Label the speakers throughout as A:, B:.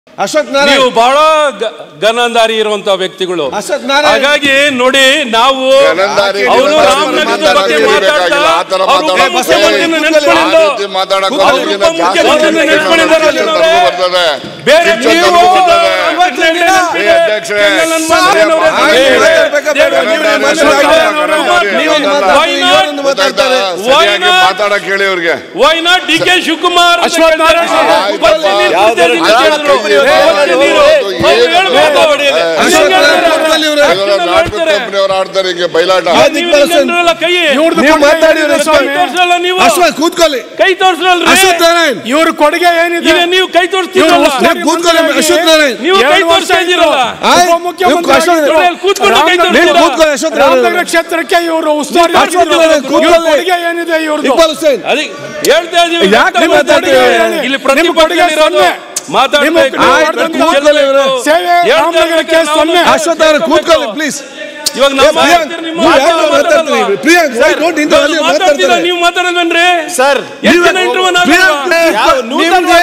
A: ಅಶೋಕ್
B: ನೀವು
A: ನಾರಾಯಣ್
B: ಬಹಳ ಗ- ಗನಂದಾರಿ ಇರುವಂತ ವ್ಯಕ್ತಿಗಳು
A: ಅಶೋಕ್ ನಾರಾಯಣ್
B: ಹಾಗಾಗಿ ನೋಡಿ ನಾವು
C: ಗನಂದಾರಿ
B: ಅವರು
C: ಗನಂದಾರಿ
B: ರಾಮನಗರದ ಬಗ್ಗೆ
C: ಮಾತಾಡೋದು
B: ಮಾತಾಡ್ತಾ
C: ಆ ಥರ
B: ಅವರು
C: ಮಾತಾಡೋದು
B: ಉಪಮುಖ್ಯಮಂತ್ರಿನ
C: ಆ
B: ನೆನ್ಸ್ಕೊಂಡಿದ್ದು.
C: ರೀತಿ ಮಾತಾಡಕ್ಕೆ
B: ಅವ್ರು
C: ಅವ್ರಿಗಿಂತ
B: ಉಪಮುಖ್ಯಮಂತ್ರಿನ
C: ಜಾಸ್ತಿ
B: ನೆನ್ಸ್ಕೊಂಡಿದ್ದಾರೆ
C: ಶಿಕ್ಷಣ
B: ಅವ್ರೆ.
C: ಬರ್ತದೆ.
B: ಬೇರೆ
C: ಶಿಕ್ಷಣ
B: ನೀವು
C: ಬರ್ತದೆ.
B: ಅರವತ್ತೆಂಟು
C: ಏ
B: ನೆನ್ಪಿದೆ.
C: ಅಧ್ಯಕ್ಷರೇ,
B: ಕೆಂಗಲ್ ಹನುಮಂತಯ್ಯ
C: ಸರಿಯಪ್ಪ.
B: ಅವರೇ,
C: ಆಯ್ತು,
B: ಏ,
A: ಮಾತಾಡ್ಬೇಕಾ ಬೇಡ?
B: ದೇವರು
A: ನೀವೇ
B: ನೀವು
A: ಮಾತಾಡಿ.
B: ಮಾತಾಡಿ.
A: ನೀವು
B: ನೀವು
A: ಮಾತಾಡಿ.
B: why not?
A: ಇವರನ್ನು ಮಾತಾಡ್ತಾರೆ.
C: ಸರಿಯಾಗಿ
B: not?
C: ಮಾತಾಡಕ್ ಹೇಳಿ ಅವ್ರಿಗೆ
B: Why not D K Shivakumar ಅಂತ
D: ಅಶ್ವಥ್
B: ಕೇಳ್ತಾರೆ.
D: ನಾರಾಯಣ.
B: ಬಚ್ಚಿ ನೀರು
C: ಯಾವ್ದಾದ್ರು
B: ಕುಡಿತಾ ಇದ್ದೀನಿ ಅಂತ
C: ಕೈ
B: ಹೇಳಿದ್ರು.
C: ಎತ್ತಿ
B: ಬಚ್ಚಿ ನೀರು.
C: ಏನು
B: ಅವ್ರು ಹೇಳ್ಬೇಕು ಅವ್ರು.
A: ಅಶೋಕ್
B: ಹಂಗೆ
A: ನಾರಾಯಣ್
B: ಹೇಳ್ತಾರೆ.
A: ಕೂತ್ಕೊಳ್ಳಿ ಇವ್ರೆ.
C: ಇವರ ನಾಟಕ ಕಂಪನಿಯವರು ಆಡ್ತಾರೆ ಹಿಂಗೆ ಬಯಲಾಟ
A: ಆಯ್ತು,
B: ನೀವು
A: ಇಕ್ಬಾಲ್ ಹುಸೇನ್.
B: ಹಿಂಗಂದ್ರಲ್ಲ ಕೈ
D: ಇವ್ರದ್ದು
A: ನೀವು
D: ಕೊಡುಗೆ
A: ಮಾತಾಡಿ
D: ಏನಿದೆ
A: ಅಶೋಕ್.
D: ಸ್ವಾಮಿ?
B: ಕೈ ತೋರ್ಸಲ್ಲ ನೀವು
A: ಅಶ್ವಥ್ ಕೂತ್ಕೊಳ್ಳಿ
B: ಕೈ ತೋರ್ಸಲ್ರಿ
A: ಅಶ್ವಥ್ ನಾರಾಯಣ್
D: ಇವ್ರ ಕೊಡುಗೆ ಏನಿದೆ
B: ಈಗ ನೀವು ಕೈ ತೋರಿಸ್ತೀರಲ್ಲ
D: ಇವ್ರು
A: ನೀವು ಕೂತ್ಕೊಳ್ಳಿ ಅಶ್ವಥ್ ನಾರಾಯಣ್
B: ನೀವು ಕೈ
D: ಎರಡು ವರ್ಷ
B: ತೋರಿಸ್ತಾ ಇದ್ದೀರಲ್ಲ
A: ಆಯ್ತು.
D: ಉಪಮುಖ್ಯಮಂತ್ರಿ
A: ನೀವು ಅಶ್ವಥ್
D: ಆಗಿದ್ರು.
B: ನೋಡಿ, ಅಲ್ಲಿ ಕೂತ್ಕೊಂಡು ಕೈ
D: ರಾಮನಗರ-
A: ನೀವು
B: ತೋರಿಸ್ತೀರಾ?
A: ಕೂತ್ಕೊಳ್ಳಿ ಅಶ್ವಥ್
D: ರಾಮನಗರ
A: ನಾರಾಯಣ್
D: ಕ್ಷೇತ್ರಕ್ಕೆ ಇವರು ಉಸ್ತುವಾರಿ
A: ಅಶ್ವಥ್
D: ಆಗಿದ್ರು.
A: ನಾರಾಯಣ್
D: ಇವ್ರ
A: ಕೂತ್ಕೊಳ್ಳಿ.
D: ಕೊಡುಗೆ ಏನಿದೆ ಇವ್ರದ್ದು
A: ಇಕ್ಬಾಲ್ ಹುಸೇನ್
B: ಅದಕ್ಕೆ ಹೇಳ್ತಾ ಇದೀವಿ
A: ಯಾಕೆ
B: ವ್ಯಕ್ತ
A: ಮಾತಾಡ್ತೀರಿ?
B: ಮಾಡ್ತಾ ಇದೀವಿ. ಇಲ್ಲಿ ಪ್ರತಿಭಟನೆ ಇರೋದು ಮಾತಾಡ್ಬೇಕು
D: ನಿಮ್ಮ
A: ಆಯ್ತು, ಕೂತ್ಕೊಳ್ಳಿ ಇವ್ರೆ.
D: ಸೇವೆ
B: ಹೇಳ್ತಾ
D: ರಾಮನಗರಕ್ಕೆ
B: ಇರ್ಬೇಕು ನಾವು.
D: ಸೊನ್ನೆ
A: ಅಶ್ವಥ್ ಅವರೇ ಕೂತ್ಕೊಳ್ಳಿ ಪ್ಲೀಸ್
B: ಇವಾಗ ನಾವು
A: ಪ್ರಿಯಾಂಕ್
B: ಮಾತಾಡ್ತೀರಿ, ನೀವು
A: ನೀವು ಯಾಕೆ
B: ಮಾತಾಡೋದು
A: ಮಾತಾಡ್ತೀರಿ ಪ್ರಿಯಾಂಕ್ why don't you
B: ನಾವು
A: ಅಲ್ಲಿ
B: ಮಾತಾಡ್ತೀರಾ
A: ಮಾತಾಡ್ತಾರೆ
B: ನೀವು ಮಾತಾಡೋದನ್ರಿ
E: ಸರ್
B: ಎಷ್ಟು ಜನ ಇಂಟರ್ವ್ಯೂ
A: ಪ್ರಿಯಾಂಕ್
E: ನೂತನ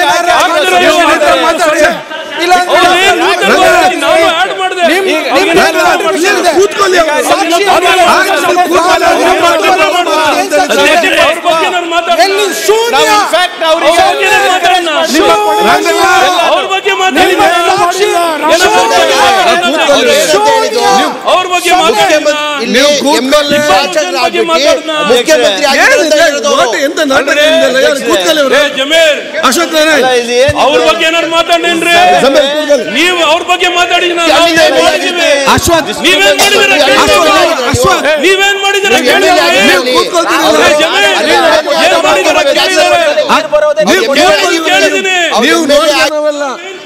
B: ನಾನು ಆಡ್ ಮಾಡಿದೆ
A: ಕೂತ್ಕೊಳ್ಳಿ ಅವ್ರು. ಆಯ್ತು, ನೀವು ಕೂತ್ಕೊಳ್ಳಿ ಅವ್ರು.
B: ಅವ್ರ ಬಗ್ಗೆ ನಾನು ಮಾತಾಡ್ತೀನಿ.
E: ನಾವು ಇನ್ಫ್ಯಾಕ್ಟ್
B: ಅವ್ರ ಬಗ್ಗೆ ನಾನು ಮಾತಾಡೋಣ. ಅವ್ರ ಬಗ್ಗೆ ಮಾತಾಡಿ ಅವ್ರ ಬಗ್ಗೆ ಮಾತಾಡೋಣ.
A: ನೀವು ಕೂತ್ಕೊಳ್ಳಿ
B: ಬಗ್ಗೆ ಮಾತಾಡೋಣ.
E: ಮುಖ್ಯಮಂತ್ರಿ
A: ಏನಿದೆ? what ಎಂತ ನಾಟಕ ಇದೆಯಲ್ಲ? ಯಾರು ಕೂತ್ಕೊಳ್ಳಿ ಅವ್ರು.
B: ಏ, ಜಮೀರ್
A: ಅಶ್ವಥ್ ನಾರಾಯಣ್
B: ಅವ್ರ ಬಗ್ಗೆ ಏನಾರು ಮಾತಾಡೇನ್ರಿ
A: ಜಮೀರ್ ಕೂತ್ಕೊಳ್ಳಿ
B: ನೀವು ಅವ್ರ ಬಗ್ಗೆ ಮಾತಾಡಿ ನಾವು ಏನ್ ಮಾಡಿದೀವಿ
A: ಅಶ್ವಥ್
B: ನೀವೇನ್ ಮಾಡಿದಿರ
A: ಅಶ್ವಥ್ ಅಶ್ವಥ್
B: ನೀವೇನ್ ಮಾಡಿದಿರ
A: ನೀವು ಕೂತ್ಕೊಳ್ತೀರಲ್ಲ?
B: ಏನ್ ಮಾಡಿದಿರ ಕೇಳಿದಾರೆ
A: ನೀವು ಕೂತ್ಕೊಳ್ಳಿ.
B: ಕೇಳಿದ್ದೀನಿ.
A: ನೀವು ನೋಡಿದ್ರೆ ನಾವೆಲ್ಲ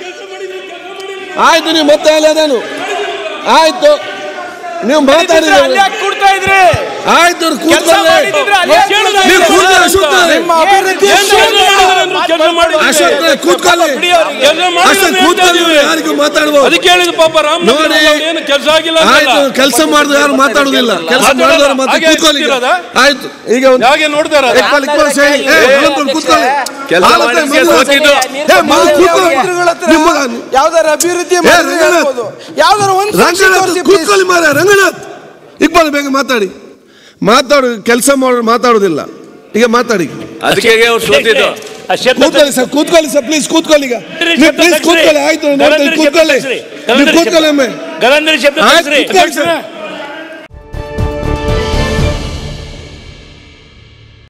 A: ಆಯ್ತು ನೀವು ಮತ್ತೆ ಅಲ್ಲಿ ಅದೇನು ಆಯ್ತು ನೀವು ಮಾತಾಡಿದ್ರೆ
E: ಕೊಡ್ತಾ ಇದ್ರಿ
A: ಆಯ್ತು ಅವ್ರು ಕೂತ್ಕೊಳ್ಳಿ
B: ಕೇಳಿದ್ರೆ
A: ನೀವು ಕೂತ್ಕೊಳ್ಳಿ ಅಶ್ವಥ್ ನಾರಾಯಣ್.
E: ನಿಮ್ಮ ಅಭಿವೃದ್ಧಿ
B: ಏನ್ ಕೆಲಸ ಮಾಡಿದಾರೆ ಅಂದ್ರು ಕೆಲಸ ಮಾಡಿದ್ದಾರೆ.
A: ಅಶ್ವಥ್ ನಾರಾಯಣ್ ಕೂತ್ಕೊಳ್ಳಿ
B: ಕೆಲಸ ಮಾಡಿದ್ದಾರೆ
A: ಅಶ್ವಥ್
B: ಅಂತ
A: ಕೂತ್ಕೊಳ್ಳಿ
B: ಹೇಳ್ತೀವಿ.
A: ಯಾರಿಗೂ ಮಾತಾಡ್ಬೋದು
B: ಅದಕ್ಕೆ ಹೇಳಿದ ಪಾಪ ರಾಮ್
A: ನೋಡಿ.
B: ಏನು ಕೆಲಸ ಆಗಿಲ್ಲ
A: ಆಯ್ತು
B: ಅಂತಲ್ಲ.
A: ಕೆಲಸ ಮಾಡಿದ್ರೆ ಯಾರು ಮಾತಾಡುದಿಲ್ಲ ಕೆಲಸ ಮಾಡಿದವರು ಮತ್ತೆ
B: ಹಾಗೆ
A: ಕೂತ್ಕೊಳ್ಳಿ ಈಗ.
B: ಇರ್ತೀರದಾ?
A: ಆಯ್ತು ಈಗ ಒಂದು
B: ಹಾಗೆ ನೋಡ್ತಾರ
A: ಇಕ್ಬಾಲ್ ಇಕ್ಬಾಲ್ ಸೈ ಏ ಅನಂತರು ಕೂತ್ಕೊಳ್ಳಿ
B: ಕೆಲಸ
A: ಆಲೋಚನೆ
B: ಮಾಡಿದ್ದಕ್ಕೆ
A: ಮೊದಲು-
B: ಸೋತಿದ್ದು.
A: ಏ ಮೊದಲು ಕೂತ್ಕೊಳ್ಳಿ ನಿಮ್ಮ
E: ಯಾವ್ದಾರ ಅಭಿವೃದ್ಧಿ
A: ಏ, ರಂಗನಾಥ್.
E: ಯಾವ್ದಾರ ಒಂದು
A: ರಂಗನಾಥ್ ಕೂತ್ಕೊಳ್ಳಿ ಮಾರ ರಂಗನಾಥ್ ಇಕ್ಬಾಲ್ ಬೇಗ ಮಾತಾಡಿ ಮಾತಾಡು ಕೆಲಸ ಮಾಡು ಮಾತಾಡುದಿಲ್ಲ ಈಗ ಮಾತಾಡಿ
B: ಅದಕ್ಕೆ ಅವ್ರು ಸೋತಿದ್ದು
A: ಕೂತ್ಕೊಳ್ಳಿ ಸರ್ ಕೂತ್ಕೊಳ್ಳಿ ಸರ್ ಪ್ಲೀಸ್ ಕೂತ್ಕೊಳ್ಳಿ ಈಗ ನೀವು ಪ್ಲೀಸ್ ಕೂತ್ಕೊಳ್ಳಿ ಆಯ್ತು ನೋಡ್ತೀನಿ ಕೂತ್ಕೊಳ್ಳಿ ನೀವು ಕೂತ್ಕೊಳ್ಳಿ ಒಮ್ಮೆ
F: ಗಗಂದ್ರಿ ಶಬ್ದ
A: ಆಯ್ತು
F: ತಿಳಿಸ್ರಿ.
A: ಕೂತ್ಕೊಳ್ಳಿ ಸರ್